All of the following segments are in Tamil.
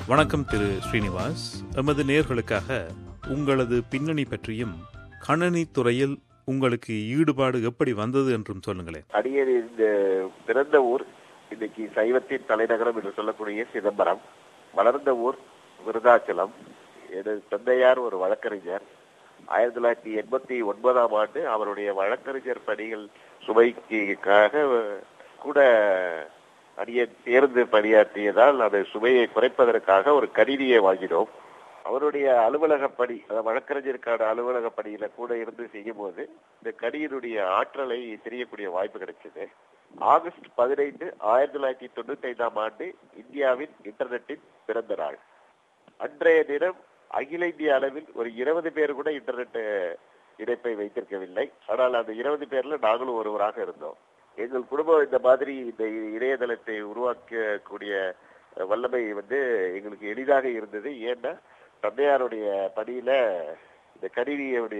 வணக்கம் திரு ஸ்ரீனிவாஸ் எமது நேர்களுக்காக உங்களது பின்னணி பற்றியும் கணனி துறையில் உங்களுக்கு ஈடுபாடு எப்படி வந்தது என்றும் சொல்லுங்களேன் அடியேன் இந்த பிறந்த ஊர் இன்னைக்கு சைவத்தின் தலைநகரம் என்று சொல்லக்கூடிய சிதம்பரம் வளர்ந்த ஊர் விருதாச்சலம் எனது தந்தையார் ஒரு வழக்கறிஞர் ஆயிரத்தி தொள்ளாயிரத்தி எண்பத்தி ஒன்பதாம் ஆண்டு அவருடைய வழக்கறிஞர் பணிகள் சுமைக்காக கூட அடிய தேர்ந்து பணியாற்றியதால் அதை சுமையை குறைப்பதற்காக ஒரு கணினியை வாங்கினோம் அவருடைய அலுவலக பணி அதாவது வழக்கறிஞருக்கான அலுவலக பணியில கூட இருந்து செய்யும் போது இந்த கணியினுடைய ஆற்றலை தெரியக்கூடிய வாய்ப்பு கிடைச்சது ஆகஸ்ட் பதினைந்து ஆயிரத்தி தொள்ளாயிரத்தி தொண்ணூத்தி ஐந்தாம் ஆண்டு இந்தியாவின் இன்டர்நெட்டின் பிறந்த நாள் அன்றைய தினம் அகில இந்திய அளவில் ஒரு இருபது பேர் கூட இன்டர்நெட் இணைப்பை வைத்திருக்கவில்லை ஆனால் அந்த இருபது பேர்ல நாங்களும் ஒருவராக இருந்தோம் எங்கள் குடும்பம் இந்த மாதிரி இந்த இணையதளத்தை உருவாக்கக்கூடிய வல்லமை வந்து எங்களுக்கு எளிதாக இருந்தது ஏன்னா தந்தையாருடைய பணியில இந்த கணினியுடைய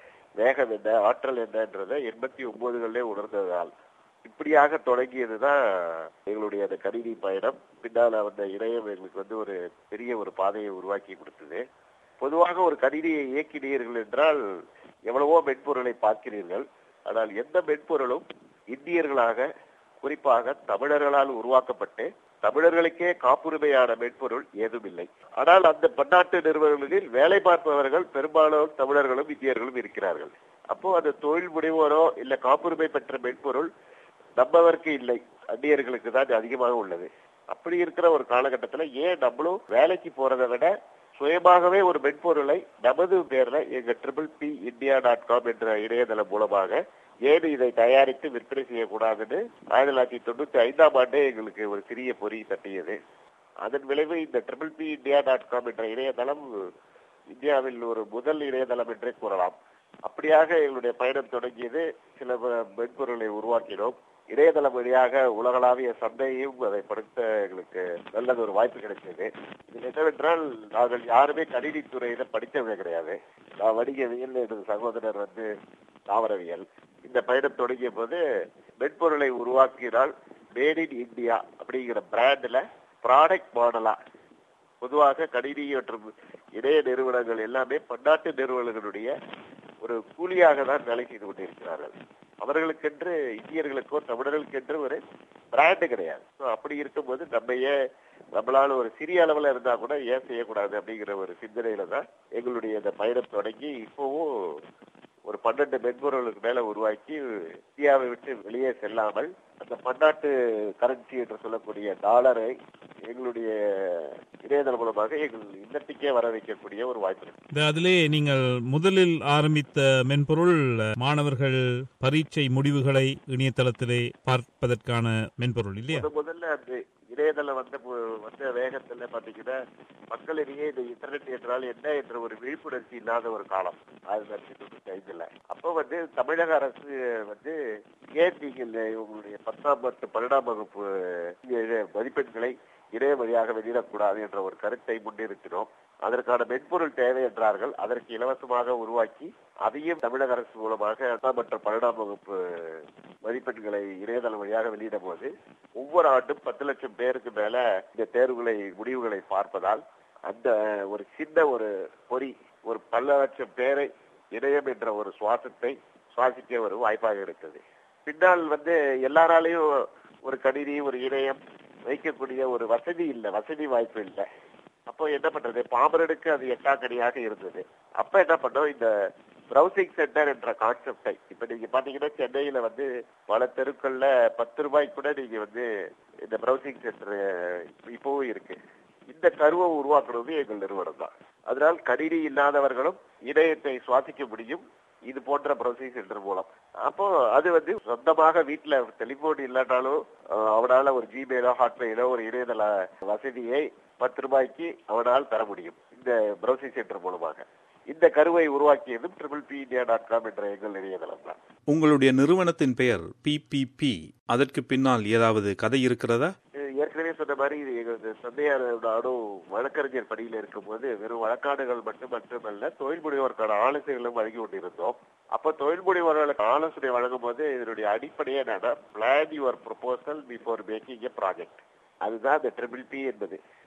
வேகம் என்ன ஆற்றல் என்னன்றதை எண்பத்தி ஒன்பதுகளிலே உணர்ந்ததால் இப்படியாக தொடங்கியதுதான் எங்களுடைய அந்த கணினி பயணம் பின்னால வந்த இணையம் எங்களுக்கு வந்து ஒரு பெரிய ஒரு பாதையை உருவாக்கி கொடுத்தது பொதுவாக ஒரு கணினியை இயக்கினீர்கள் என்றால் எவ்வளவோ மென்பொருளை பார்க்கிறீர்கள் ஆனால் எந்த மென்பொருளும் இந்தியர்களாக குறிப்பாக தமிழர்களால் உருவாக்கப்பட்டு தமிழர்களுக்கே காப்புரிமையான மென்பொருள் ஏதும் இல்லை ஆனால் அந்த பன்னாட்டு நிறுவனங்களில் வேலை பார்ப்பவர்கள் பெரும்பாலும் தமிழர்களும் இந்தியர்களும் இருக்கிறார்கள் அப்போ அந்த தொழில் முனைவோரோ இல்ல காப்புரிமை பெற்ற மென்பொருள் நம்மவருக்கு இல்லை அந்நியர்களுக்கு தான் அதிகமாக உள்ளது அப்படி இருக்கிற ஒரு காலகட்டத்துல ஏன் நம்மளும் வேலைக்கு போறதை விட சுயமாகவே ஒரு மென்பொருளை நமது பேர்ல எங்க triple P India dot com என்ற இணையதளம் மூலமாக ஏன் இதை தயாரித்து விற்பனை செய்யக்கூடாதுன்னு ஆயிரத்தி தொள்ளாயிரத்தி தொண்ணூத்தி ஐந்தாம் ஆண்டே எங்களுக்கு ஒரு சிறிய பொறி தட்டியது அதன் விளைவு இந்த triple P India dot com என்ற இணையதளம் இந்தியாவில் ஒரு முதல் இணையதளம் என்றே கூறலாம் அப்படியாக எங்களுடைய பயணம் தொடங்கியது சில மென்பொருளை உருவாக்கினோம் இணையதளம் வழியாக உலகளாவிய சந்தையும் அதை படுத்த எங்களுக்கு நல்லது ஒரு வாய்ப்பு கிடைச்சது இது என்னவென்றால் நாங்கள் யாருமே கணினி துறையில படித்தவங்க கிடையாது நான் வணிகவியல் எனது சகோதரர் வந்து தாவரவியல் இந்த பயணம் தொடங்கிய போது மென்பொருளை உருவாக்கினால் மேட் இன் இந்தியா அப்படிங்கிற பிராண்ட்ல ப்ராடக்ட் மாடலா பொதுவாக கணினி மற்றும் இணைய நிறுவனங்கள் எல்லாமே பன்னாட்டு நிறுவனங்களுடைய ஒரு கூலியாக தான் வேலை செய்து கொண்டிருக்கிறார்கள் அவர்களுக்கென்று இந்தியர்களுக்கோ தமிழர்களுக்கென்று ஒரு பிராண்டு கிடையாது அப்படி இருக்கும்போது நம்ம ஏன் நம்மளால ஒரு சிறிய அளவுல இருந்தா கூட ஏன் செய்யக்கூடாது அப்படிங்கிற ஒரு சிந்தனையில தான் எங்களுடைய இந்த பயணம் தொடங்கி இப்போவும் ஒரு பன்னெண்டு மென்பொருளுக்கு மேல உருவாக்கி இந்தியாவை விட்டு வெளியே செல்லாமல் அந்த பன்னாட்டு கரன்சி என்று சொல்லக்கூடிய டாலரை எங்களுடைய இணையதளம் மூலமாக எங்கள் இல்லத்துக்கே வர வைக்கக்கூடிய ஒரு வாய்ப்பு இருக்கு இந்த அதிலே நீங்கள் முதலில் ஆரம்பித்த மென்பொருள் மாணவர்கள் பரீட்சை முடிவுகளை இணையதளத்திலே பார்ப்பதற்கான மென்பொருள் இல்லையா முத முதல்ல அந்த இணையதளம் வந்த வந்த வேகத்துல பாத்தீங்கன்னா மக்களிடையே இந்த இன்டர்நெட் என்றால் என்ன என்ற ஒரு விழிப்புணர்ச்சி இல்லாத ஒரு காலம் ஆயிரத்தி தொள்ளாயிரத்தி தொண்ணூத்தி ஐந்துல அப்போ வந்து தமிழக அரசு வந்து ஏன் நீங்கள் உங்களுடைய பத்தாம் மற்றும் பன்னெண்டாம் வகுப்பு மதிப்பெண்களை இணைய வழியாக வெளியிடக்கூடாது என்ற ஒரு கருத்தை முன்னிறுத்தினோம் அதற்கான மென்பொருள் தேவை என்றார்கள் அதற்கு இலவசமாக உருவாக்கி அதையும் தமிழக அரசு மூலமாக மற்ற பன்னெண்டாம் வகுப்பு மதிப்பெண்களை இணையதளம் வழியாக வெளியிடும் போது ஒவ்வொரு ஆண்டும் பத்து லட்சம் பேருக்கு மேல இந்த தேர்வுகளை முடிவுகளை பார்ப்பதால் அந்த ஒரு சின்ன ஒரு பொறி ஒரு பல லட்சம் பேரை இணையம் என்ற ஒரு சுவாசத்தை சுவாசிக்க ஒரு வாய்ப்பாக இருக்கிறது பின்னால் வந்து எல்லாராலையும் ஒரு கணினி ஒரு இணையம் வைக்கக்கூடிய ஒரு வசதி இல்லை வசதி வாய்ப்பு இல்லை அப்போ என்ன பண்றது பாமரனுக்கு அது எட்டாக்கடியாக இருந்தது அப்ப என்ன பண்ணோம் இந்த பிரவுசிங் சென்டர் என்ற கான்செப்டை இப்ப நீங்க பாத்தீங்கன்னா சென்னையில வந்து பல தெருக்கள்ல பத்து ரூபாய்க்கு கூட நீங்க வந்து இந்த பிரவுசிங் சென்டர் இப்பவும் இருக்கு இந்த கருவை உருவாக்குறது எங்கள் நிறுவனம் தான் அதனால் கணினி இல்லாதவர்களும் இணையத்தை சுவாசிக்க முடியும் இது போன்ற ப்ரொசீஸ் சென்டர் மூலம் அப்போ அது வந்து சொந்தமாக வீட்டுல டெலிபோன் இல்லாட்டாலும் அவனால ஒரு ஜிமெயிலோ ஹாட்மெயிலோ ஒரு இணையதள வசதியை பத்து ரூபாய்க்கு அவனால் பெற முடியும் இந்த ப்ரௌசிங் சென்டர் மூலமாக இந்த கருவை உருவாக்கியதும் triple P India dot com என்ற எங்கள் இணையதளம் தான் உங்களுடைய நிறுவனத்தின் பெயர் பிபிபி அதற்கு பின்னால் ஏதாவது கதை இருக்கிறதா ஏற்கனவே சொன்ன மாதிரி இது எங்களது தந்தையார் நாடும் வழக்கறிஞர் பணியில் இருக்கும்போது வெறும் வழக்காடுகள் மட்டும் மட்டுமல்ல தொழில் முனைவோருக்கான ஆலோசனைகளும் வழங்கி கொண்டிருந்தோம் அப்ப தொழில் முனைவோர்களுக்கு ஆலோசனை வழங்கும் போது இதனுடைய அடிப்படையே என்னன்னா plan your proposal before making a project அதுதான் இந்த ட்ரிபிள் பி என்பது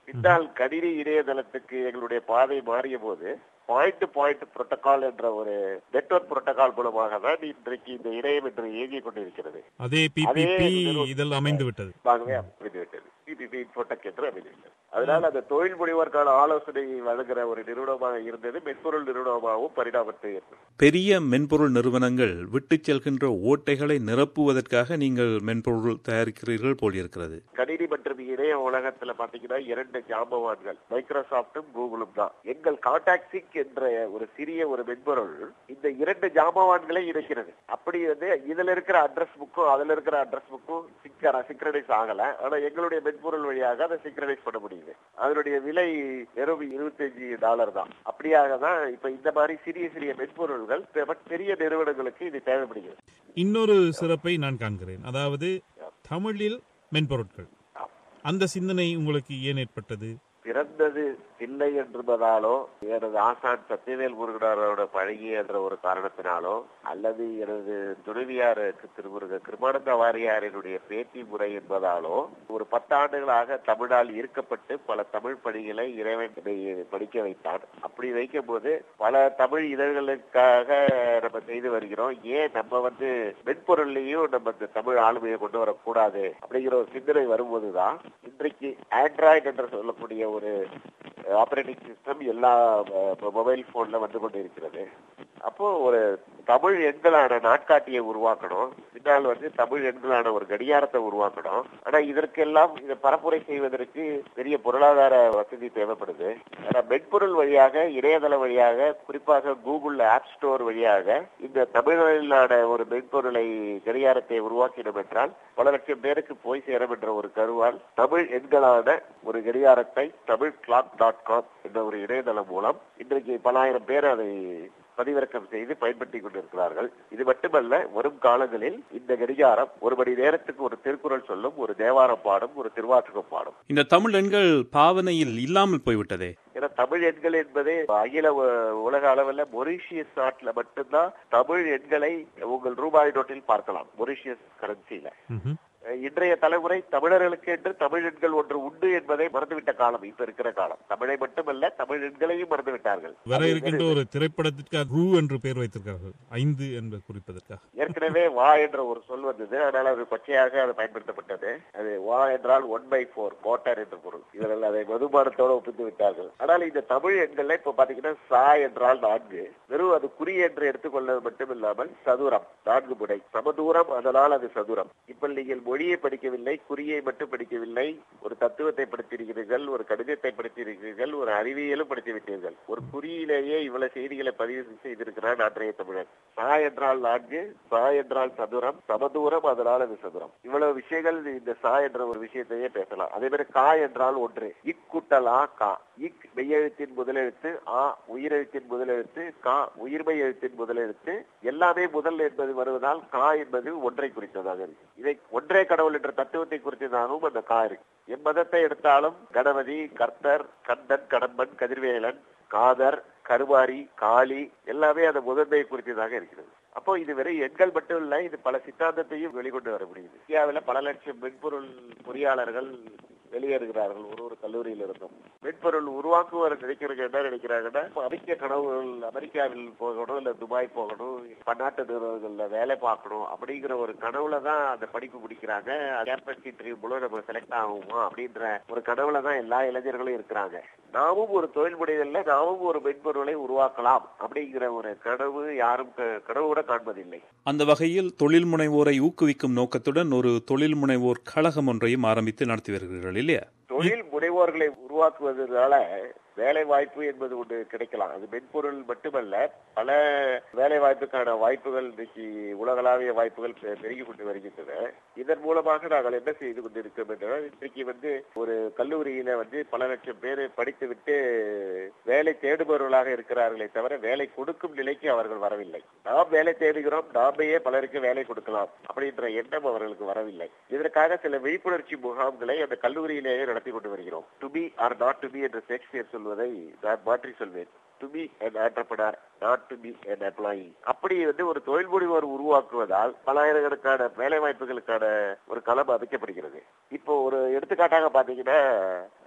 பின்னால் கணினி இணையதளத்துக்கு எங்களுடைய பாதை மாறிய போது பாயிண்ட் டு பாயிண்ட் புரோட்டோகால் என்ற ஒரு நெட்வொர்க் புரோட்டோகால் மூலமாக தான் இன்றைக்கு இந்த இணையம் என்று இயங்கிக் கொண்டிருக்கிறது அதே பிபிபி இதில் அமைந்து விட்டது ஆகவே அமைந்துவிட்டது பிபிபி இன்ஃபோடெக் என்று அமைந்துவிட்டது அதனால அந்த தொழில் முனைவோருக்கான ஆலோசனை வழங்குகிற ஒரு நிறுவனமாக இருந்தது மென்பொருள் நிறுவனமாகவும் பரிணாமத்தை ஏற்படும் பெரிய மென்பொருள் நிறுவனங்கள் விட்டுச் செல்கின்ற ஓட்டைகளை நிரப்புவதற்காக நீங்கள் மென்பொருள் தயாரிக்கிறீர்கள் போல் இருக்கிறது கணினி மற்றும் இணைய உலகத்துல பாத்தீங்கன்னா இரண்டு ஜாம்பவான்கள் மைக்ரோசாப்டும் கூகுளும் தான் எங்கள் கான்டாக்ட் சிக் என்ற ஒரு சிறிய ஒரு மென்பொருள் இந்த இரண்டு ஜாம்பவான்களை இணைக்கிறது அப்படி வந்து இதுல இருக்கிற அட்ரஸ் புக்கும் அதுல இருக்கிற அட்ரஸ் புக்கும் சிக்கர சிக்ரனைஸ் ஆகல ஆனா எங்களுடைய மென்பொருள் வழியாக அதை சிக்ரனைஸ் பண்ண முடியுது அதனுடைய விலை வெறும் இருபத்தஞ்சு டாலர் தான் அப்படியாக தான் இப்ப இந்த மாதிரி சிறிய சிறிய மென்பொருள்கள் பெ- பெரிய நிறுவனங்களுக்கு இது தேவைப்படுகிறது இன்னொரு சிறப்பை நான் காண்கிறேன் அதாவது தமிழில் மென்பொருட்கள் அந்த சிந்தனை உங்களுக்கு ஏன் ஏற்பட்டது பிறந்தது இல்லை என்பதாலோ எனது ஆசான் சத்தியவேல் முருகனாரோட பழகி என்ற ஒரு காரணத்தினாலோ அல்லது எனது துணைவியார் திருமுருக கிருமானந்த வாரியாரினுடைய பேட்டி முறை என்பதாலோ ஒரு பத்தாண்டுகளாக தமிழால் ஈர்க்கப்பட்டு பல தமிழ் பணிகளை இறைவன் என்னை படிக்க வைத்தான் அப்படி வைக்கும் போது பல தமிழ் இதழ்களுக்காக நம்ம செய்து வருகிறோம் ஏன் நம்ம வந்து மென்பொருள்லையும் நம்ம இந்த தமிழ் ஆளுமையை கொண்டு வரக்கூடாது அப்படிங்கிற ஒரு சிந்தனை வரும்போதுதான் இன்றைக்கு ஆண்ட்ராய்டு என்று சொல்லக்கூடிய ஒரு ஆபரேட்டிங் சிஸ்டம் எல்லா மொபைல் போன்ல வந்து கொண்டு இருக்கிறது அப்போ ஒரு தமிழ் எண்களான நாட்காட்டியை உருவாக்கணும் பின்னால் வந்து தமிழ் எண்களான ஒரு கடிகாரத்தை உருவாக்கணும் ஆனா இதற்கெல்லாம் இதை பரப்புரை செய்வதற்கு பெரிய பொருளாதார வசதி தேவைப்படுது ஆனா மென்பொருள் வழியாக இணையதள வழியாக குறிப்பாக கூகுள் ஆப் ஸ்டோர் வழியாக இந்த தமிழிலான ஒரு மென்பொருளை கடிகாரத்தை உருவாக்கினோம் என்றால் பல லட்சம் பேருக்கு போய் சேரும் என்ற ஒரு கருவால் தமிழ் எண்களான ஒரு கடிகாரத்தை தமிழ் கிளாக் டாட் காம் என்ற ஒரு இணையதளம் மூலம் இன்றைக்கு பலாயிரம் பேர் அதை பதிவிறக்கம் செய்து பயன்படுத்திக் கொண்டிருக்கிறார்கள் இது மட்டுமல்ல வரும் காலங்களில் இந்த கடிகாரம் ஒரு மணி நேரத்துக்கு ஒரு திருக்குறள் சொல்லும் ஒரு தேவாரம் பாடும் ஒரு திருவாசகம் பாடும் இந்த தமிழ் எண்கள் பாவனையில் இல்லாமல் போய்விட்டதே ஏன்னா தமிழ் எண்கள் என்பது அகில உ- உலக அளவில் மொரிஷியஸ் நாட்டுல மட்டும்தான் தமிழ் எண்களை உங்கள் ரூபாய் நோட்டில் பார்க்கலாம் மொரிஷியஸ் கரன்சியில ம்ஹும். இன்றைய தலைமுறை தமிழர்களுக்கு என்று தமிழ் எண்கள் ஒன்று உண்டு என்பதை மறந்துவிட்ட காலம் இப்ப இருக்கிற காலம் தமிழை மட்டுமல்ல தமிழ் எண்களையும் மறந்து விட்டார்கள் வர இருக்கின்ற ஒரு திரைப்படத்திற்காக ரூ என்று பெயர் வைத்திருக்கிறார்கள் ஐந்து என்று குறிப்பதற்காக ஏற்கனவே வா என்ற ஒரு சொல் வந்தது ஆனால் அது பச்சையாக அது பயன்படுத்தப்பட்டது அது வா என்றால் ஒன் பை போர் வாட்டர் என்று பொருள் இவர்கள் அதை மதுபானத்தோடு ஒப்பித்து விட்டார்கள் ஆனால் இந்த தமிழ் எண்கள்ல இப்ப பாத்தீங்கன்னா சா என்றால் நான்கு வெறும் அது குறி என்று எடுத்துக்கொள்வது மட்டுமில்லாமல் சதுரம் நான்கு முனை சமதூரம் அதனால் அது சதுரம் இப்ப நீங்கள் மொழியை படிக்கவில்லை குறியை மட்டும் படிக்கவில்லை ஒரு தத்துவத்தை படித்திருக்கிறீர்கள் ஒரு கடிதத்தை படித்திருக்கிறீர்கள் ஒரு அறிவியலும் படித்து விட்டீர்கள் ஒரு குறியிலேயே இவ்வளவு செய்திகளை பதிவு செய்திருக்கிறான் அன்றைய தமிழன் சா என்றால் நான்கு சா என்றால் சதுரம் சமதூரம் அதனால் அது சதுரம் இவ்வளவு விஷயங்கள் இந்த சா என்ற ஒரு விஷயத்தையே பேசலாம் அதே மாதிரி கா என்றால் ஒன்று இக் கூட்டல் ஆ கா இக் மெய்யெழுத்தின் முதலெழுத்து ஆ உயிரெழுத்தின் முதலெழுத்து கா உயிர்மெய் எழுத்தின் முதலெழுத்து எல்லாமே முதல் என்பது வருவதால் கா என்பது ஒன்றை குறித்ததாக இருக்கு இதை ஒன்றே கடவுள் என்ற தத்துவத்தை குறித்ததாகவும் அந்த கா இருக்கு எம்மதத்தை எடுத்தாலும் கணபதி கர்த்தர் கந்தன் கடம்பன் கதிர்வேலன் காதர் கருவாரி காளி எல்லாமே அந்த முதன்மை குறித்ததாக இருக்கிறது அப்போ இது வெறும் எண்கள் மட்டும் இல்ல இது பல சித்தாந்தத்தையும் வெளிக்கொண்டு வர முடியுது இந்தியாவில் பல லட்சம் மென்பொருள் பொறியாளர்கள் வெளியேறுகிறார்கள் ஒரு ஒரு கல்லூரியில் இருந்தும் மென்பொருள் உருவாக்குவர் நினைக்கிறவங்க என்ன நினைக்கிறாங்கன்னா அமெரிக்க கனவுகள் அமெரிக்காவில் போகணும் இல்ல துபாய் போகணும் பன்னாட்டு நிறுவனங்கள்ல வேலை பார்க்கணும் அப்படிங்கிற ஒரு கனவுல தான் அந்த படிப்பு முடிக்கிறாங்க கேம்பஸ் இன்டர்வியூ மூலம் நம்ம செலக்ட் ஆகுமா அப்படின்ற ஒரு கனவுல தான் எல்லா இளைஞர்களும் இருக்கிறாங்க நாமும் ஒரு தொழில் முனைதல்ல நாமும் ஒரு மென்பொருளை உருவாக்கலாம் அப்படிங்கிற ஒரு கனவு யாரும் க- கனவு கூட காண்பதில்லை அந்த வகையில் தொழில் முனைவோரை ஊக்குவிக்கும் நோக்கத்துடன் ஒரு தொழில் முனைவோர் கழகம் ஒன்றையும் ஆரம்பித்து நடத்தி வருகிறீர்கள் இல்லையா தொழில் முனைவோர்களை உருவாக்குவதனால வேலை வாய்ப்பு என்பது ஒன்று கிடைக்கலாம் அது மென்பொருள் மட்டுமல்ல பல வேலை வாய்ப்புக்கான வாய்ப்புகள் இன்னைக்கு உலகளாவிய வாய்ப்புகள் பெ- பெருகிக் கொண்டு வருகின்றன இதன் மூலமாக நாங்கள் என்ன செய்து கொண்டிருக்கோம் என்றால் இன்றைக்கு வந்து ஒரு கல்லூரியில வந்து பல லட்சம் பேர் படித்து விட்டு வேலை தேடுபவர்களாக இருக்கிறார்களே தவிர வேலை கொடுக்கும் நிலைக்கு அவர்கள் வரவில்லை நாம் வேலை தேடுகிறோம் நாமையே பலருக்கு வேலை கொடுக்கலாம் அப்படின்ற எண்ணம் அவர்களுக்கு வரவில்லை இதற்காக சில விழிப்புணர்ச்சி முகாம்களை அந்த கல்லூரியிலேயே நடத்தி கொண்டு வருகிறோம் to be or not to be என்ற ஷேக்ஸ்பியர் சொல்வதை நான் மாற்றி சொல்வேன் to be an entrepreneur not to be an employee அப்படி வந்து ஒரு தொழில் முனைவோர் உருவாக்குவதால் பலாயிரக்கணக்கான வேலை வாய்ப்புகளுக்கான ஒரு களம் அமைக்கப்படுகிறது இப்போ ஒரு எடுத்துக்காட்டாக பாத்தீங்கன்னா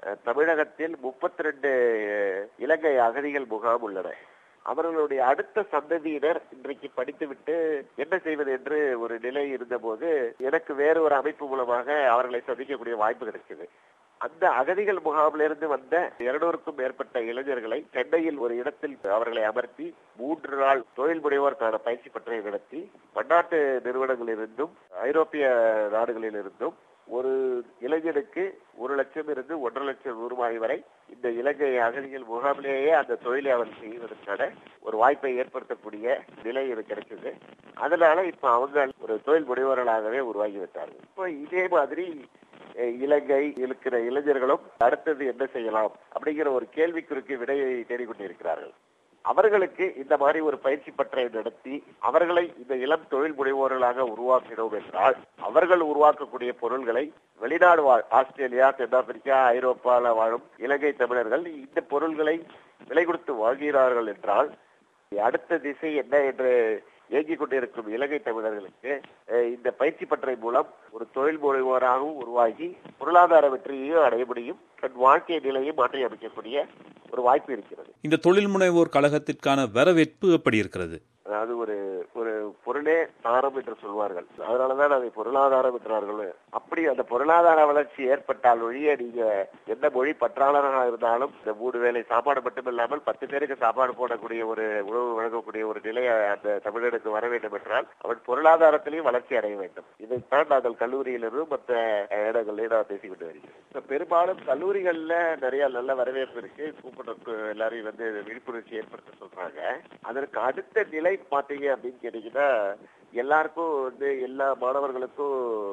அஹ், தமிழகத்தில் முப்பத்தி ரெண்டு இலங்கை அகதிகள் முகாம் உள்ளன அவர்களுடைய அடுத்த சந்ததியினர் இன்றைக்கு படித்துவிட்டு என்ன செய்வது என்று ஒரு நிலை இருந்தபோது எனக்கு வேறு ஒரு அமைப்பு மூலமாக அவர்களை சந்திக்கக்கூடிய வாய்ப்பு கிடைச்சது அந்த அகதிகள் முகாமிலிருந்து வந்த இருநூறுக்கும் மேற்பட்ட இளைஞர்களை சென்னையில் ஒரு இடத்தில் அவர்களை அமர்த்தி மூன்று நாள் தொழில் முனைவோருக்கான பயிற்சி பட்டறை நடத்தி பன்னாட்டு நிறுவனங்களிலிருந்தும் ஐரோப்பிய நாடுகளிலிருந்தும் ஒரு இளைஞனுக்கு ஒரு லட்சம் இருந்து ஒன்றரை லட்சம் ரூபாய் வரை இந்த இலங்கை அகதிகள் முகாமிலேயே அந்த தொழிலை அவர் செய்வதற்கான ஒரு வாய்ப்பை ஏற்படுத்தக்கூடிய நிலை இது கிடைச்சது அதனால இப்ப அவங்க ஒரு தொழில் முனைவோர்களாகவே உருவாகி விட்டார்கள் இப்போ இதே மாதிரி அஹ், இலங்கை இருக்கிற இளைஞர்களும் அடுத்தது என்ன செய்யலாம் அப்படிங்கிற ஒரு கேள்விக்குறிக்கு விடையை தேடிக்கொண்டிருக்கிறார்கள் அவர்களுக்கு இந்த மாதிரி ஒரு பயிற்சி பட்டறை நடத்தி அவர்களை இந்த இளம் தொழில் முனைவோர்களாக உருவாக்கினோம் என்றால் அவர்கள் உருவாக்கக்கூடிய பொருள்களை வெளிநாடு வாழ் ஆஸ்திரேலியா தென்னாப்பிரிக்கா ஐரோப்பால வாழும் இலங்கை தமிழர்கள் இந்த பொருள்களை விலை கொடுத்து வாங்குகிறார்கள் என்றால் அடுத்த திசை என்ன என்று இயங்கிக் கொண்டிருக்கும் இலங்கை தமிழர்களுக்கு அஹ், இந்த பயிற்சி பட்டறை மூலம் ஒரு தொழில் முனைவோராகவும் உருவாகி பொருளாதார வெற்றியையும் அடைய முடியும் தன் வாழ்க்கை நிலையை மாற்றி அமைக்கக்கூடிய ஒரு வாய்ப்பு இருக்கிறது இந்த தொழில் முனைவோர் கழகத்திற்கான வரவேற்பு எப்படி இருக்கிறது அதாவது ஒரு ஒரு பொருளே தாரம் என்று சொல்வார்கள் அதனாலதான் அதை பொருளாதாரம் என்றார்கள் அப்படி அந்த பொருளாதார வளர்ச்சி ஏற்பட்டால் ஒழிய நீங்க எந்த மொழி பற்றாளராக இருந்தாலும் இந்த மூணு வேளை சாப்பாடு மட்டுமில்லாமல் பத்து பேருக்கு சாப்பாடு போடக்கூடிய ஒரு உணவு வழங்கக்கூடிய ஒரு நிலை அந்த தமிழனுக்கு வர வேண்டும் என்றால் அவன் பொருளாதாரத்திலையும் வளர்ச்சி அடைய வேண்டும் இதைத்தான் நாங்கள் கல்லூரியிலிருந்து மற்ற இடங்களில் நான் பேசிக்கிட்டு வருகிறேன் இப்ப பெரும்பாலும் கல்லூரிகள்ல நிறைய நல்ல வரவேற்பு இருக்கு கூப்பிட்டு எல்லாரையும் வந்து விழிப்புணர்ச்சி ஏற்படுத்த சொல்றாங்க அதற்கு அடுத்த நிலை பாத்தீங்க அப்படின்னு கேட்டீங்கன்னா எல்லாருக்கும் வந்து எல்லா மாணவர்களுக்கும்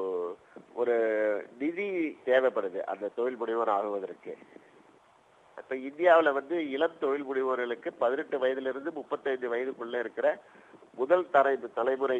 ஒரு நிதி தேவைப்படுது அந்த தொழில் முனைவர் ஆகுவதற்கு இப்ப இந்தியாவுல வந்து இளம் தொழில் முனைவோர்களுக்கு பதினெட்டு வயதிலிருந்து முப்பத்தைந்து வயதுக்குள்ள இருக்கிற முதல் தலை தலைமுறை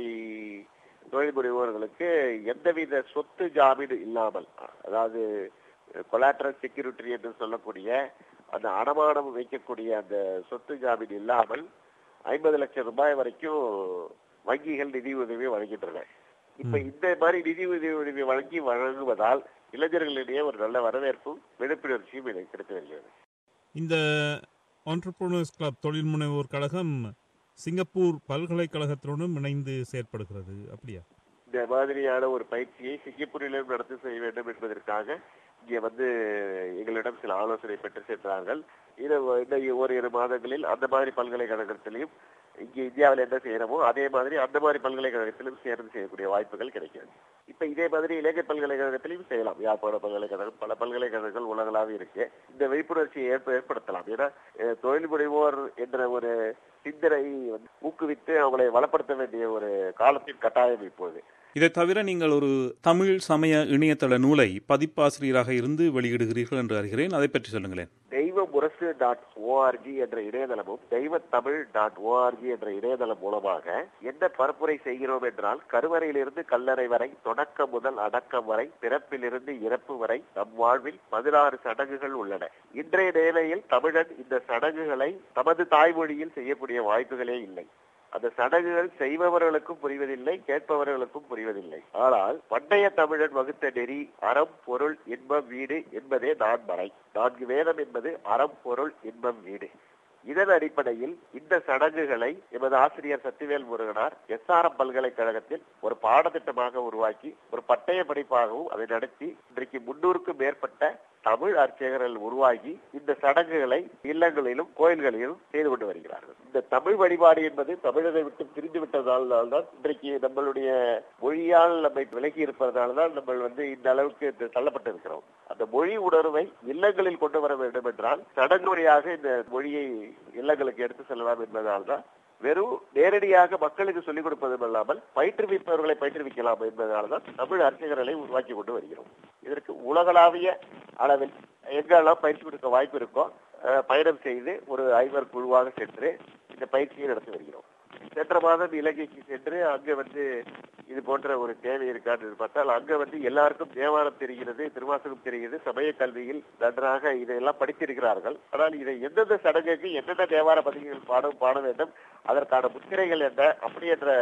தொழில் முனைவோர்களுக்கு எந்தவித சொத்து ஜாமீன் இல்லாமல் அதாவது கொலாட்ரல் செக்யூரிட்டி என்று சொல்லக்கூடிய அந்த அடமானம் வைக்கக்கூடிய அந்த சொத்து ஜாமீன் இல்லாமல் ஐம்பது லட்சம் ரூபாய் வரைக்கும் வங்கிகள் நிதி உதவி வழங்கின்றன இப்ப இந்த மாதிரி நிதி உதவி வழங்கி வழங்குவதால் இளைஞர்களிடையே ஒரு நல்ல வரவேற்பும் விழிப்புணர்ச்சியும் எனக்கு கிடைத்து வருகிறது இந்த ஆண்டர்பிரினர்ஸ் கிளப் தொழில் முனைவோர் கழகம் சிங்கப்பூர் பல்கலைக்கழகத்துடனும் இணைந்து செயற்படுகிறது அப்படியா இந்த மாதிரியான ஒரு பயிற்சியை சிங்கப்பூரிலும் நடத்தி செய்ய வேண்டும் என்பதற்காக இங்கே வந்து எங்களிடம் சில ஆலோசனை பெற்று சென்றார்கள் இது இன்னும் ஓரிரு மாதங்களில் அந்த மாதிரி பல்கலைக்கழகத்திலையும் இங்கே இந்தியாவில் என்ன செய்யறோமோ அதே மாதிரி அந்த மாதிரி பல்கலைக்கழகத்திலும் சேர்ந்து செய்யக்கூடிய வாய்ப்புகள் கிடைக்கிறது இப்ப இதே மாதிரி இலங்கை பல்கலைக்கழகத்திலையும் செய்யலாம் யாழ்ப்பாண பல்கலைக்கழகம் பல பல்கலைக்கழகங்கள் உலகளாவே இருக்கு இந்த விழிப்புணர்ச்சியை ஏற்ப ஏற்படுத்தலாம் ஏன்னா அஹ், தொழில் முனைவோர் என்ற ஒரு சிந்தனை வந்து ஊக்குவித்து அவங்களை வளப்படுத்த வேண்டிய ஒரு காலத்தின் கட்டாயம் இப்போது இதை தவிர நீங்கள் ஒரு தமிழ் சமய இணையதள நூலை பதிப்பாசிரியராக இருந்து வெளியிடுகிறீர்கள் என்று அறிகிறேன் அதை பற்றி சொல்லுங்களேன் தெய்வ முரசு டாட் ஓஆர்ஜி என்ற இணையதளமும் தெய்வ தமிழ் டாட் ஓஆர்ஜி என்ற இணையதளம் மூலமாக என்ன பரப்புரை செய்கிறோம் என்றால் கருவறையிலிருந்து கல்லறை வரை தொடக்கம் முதல் அடக்கம் வரை பிறப்பிலிருந்து இறப்பு வரை நம் வாழ்வில் பதினாறு சடங்குகள் உள்ளன இன்றைய நிலையில் தமிழன் இந்த சடங்குகளை தமது தாய்மொழியில் செய்யக்கூடிய வாய்ப்புகளே இல்லை அந்த சடங்குகள் செய்பவர்களுக்கும் புரிவதில்லை கேட்பவர்களுக்கும் புரிவதில்லை ஆனால் பண்டைய தமிழன் வகுத்த நெறி அறம் பொருள் இன்பம் வீடு என்பதே நான்மறை நான்கு வேதம் என்பது அறம் பொருள் இன்பம் வீடு இதன் அடிப்படையில் இந்த சடங்குகளை எமது ஆசிரியர் சத்திவேல் முருகனார் எஸ்ஆர்எம் பல்கலைக்கழகத்தில் ஒரு பாடத்திட்டமாக உருவாக்கி ஒரு பட்டய படிப்பாகவும் அதை நடத்தி இன்றைக்கு முன்னூறுக்கும் மேற்பட்ட தமிழ் அர்ச்சகர்கள் உருவாகி இந்த சடங்குகளை இல்லங்களிலும் கோயில்களிலும் செய்து கொண்டு வருகிறார்கள் இந்த தமிழ் வழிபாடு என்பது தமிழரை விட்டு பிரிந்து விட்டதால் தான் இன்றைக்கு நம்மளுடைய மொழியால் நம்மை விலகி இருப்பதனால தான் நம்ம வந்து இந்த அளவுக்கு இந்த தள்ளப்பட்டு இருக்கிறோம் அந்த மொழி உணர்வை இல்லங்களில் கொண்டு வர வேண்டும் என்றால் சடங்கு முறையாக இந்த மொழியை இல்லங்களுக்கு எடுத்து செல்லலாம் என்பதால் தான் வெறும் நேரடியாக மக்களுக்கு சொல்லிக் கொடுப்பதும் இல்லாமல் பயிற்றுவிப்பவர்களை பயிற்றுவிக்கலாம் என்பதனால தான் தமிழ் அர்ச்சகர்களை உருவாக்கி கொண்டு வருகிறோம் இதற்கு உலகளாவிய அளவில் எங்கெல்லாம் பயிற்சி கொடுக்க வாய்ப்பு இருக்கோ அஹ், பயணம் செய்து ஒரு ஐவர் குழுவாக சென்று இந்த பயிற்சியை நடத்தி வருகிறோம் சென்ற மாதம் இலங்கைக்கு சென்று அங்க வந்து இது போன்ற ஒரு தேவை இருக்கான்னு பார்த்தால் அங்க வந்து எல்லாருக்கும் தேவாரம் தெரிகிறது திருவாசகம் தெரிகிறது சமய கல்வியில் நன்றாக இதையெல்லாம் படித்திருக்கிறார்கள் ஆனால் இதை எந்தெந்த சடங்குக்கு எந்தெந்த தேவார பதிகள் பாடம் பாட வேண்டும் அதற்கான முத்திரைகள் என்ன அப்படி என்ற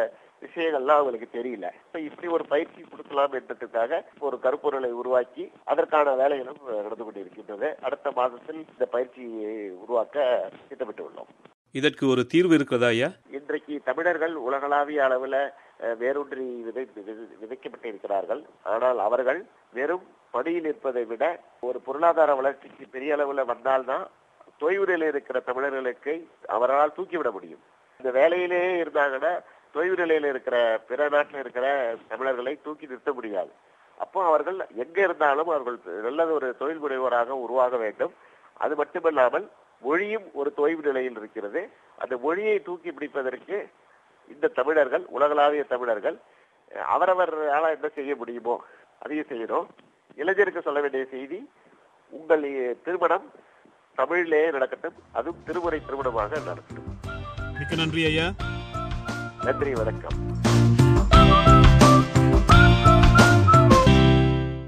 விஷயங்கள்லாம் அவங்களுக்கு தெரியல இப்ப இப்படி ஒரு பயிற்சி கொடுக்கலாம் என்றதுக்காக ஒரு கருப்பொருளை உருவாக்கி அதற்கான வேலைகளும் நடந்து கொண்டிருக்கின்றது அடுத்த மாதத்தில் இந்த பயிற்சியை உருவாக்க திட்டமிட்டு உள்ளோம் இதற்கு ஒரு தீர்வு இருக்கிறதா ஐயா இன்றைக்கு தமிழர்கள் உலகளாவிய அளவில் அஹ், வேரூன்றி விதை விதை- விதைக்கப்பட்டிருக்கிறார்கள் ஆனால் அவர்கள் வெறும் பணியில் இருப்பதை விட ஒரு பொருளாதார வளர்ச்சிக்கு பெரிய அளவில் வந்தால்தான் தொய்வுநிலையில் இருக்கிற தமிழர்களுக்கு அவரால் தூக்கிவிட முடியும் இந்த வேலையிலேயே இருந்தாங்கன்னா தொய்வு நிலையில இருக்கிற பிற நாட்டில் இருக்கிற தமிழர்களை தூக்கி நிறுத்த முடியாது அப்போ அவர்கள் எங்க இருந்தாலும் அவர்கள் நல்ல ஒரு தொழில் முனைவோராக உருவாக வேண்டும் அது மட்டுமல்லாமல் மொழியும் ஒரு தொய்வு நிலையில் இருக்கிறது அந்த மொழியை தூக்கி பிடிப்பதற்கு இந்த தமிழர்கள் உலகளாவிய தமிழர்கள் அஹ், அவரவரால என்ன செய்ய முடியுமோ அதையும் செய்யணும் இளைஞருக்கு சொல்ல வேண்டிய செய்தி உங்கள் இ- திருமணம் தமிழிலேயே நடக்கட்டும் அதுவும் திருமுறை திருமணமாக நடக்கட்டும் மிக்க நன்றி ஐயா நன்றி வணக்கம்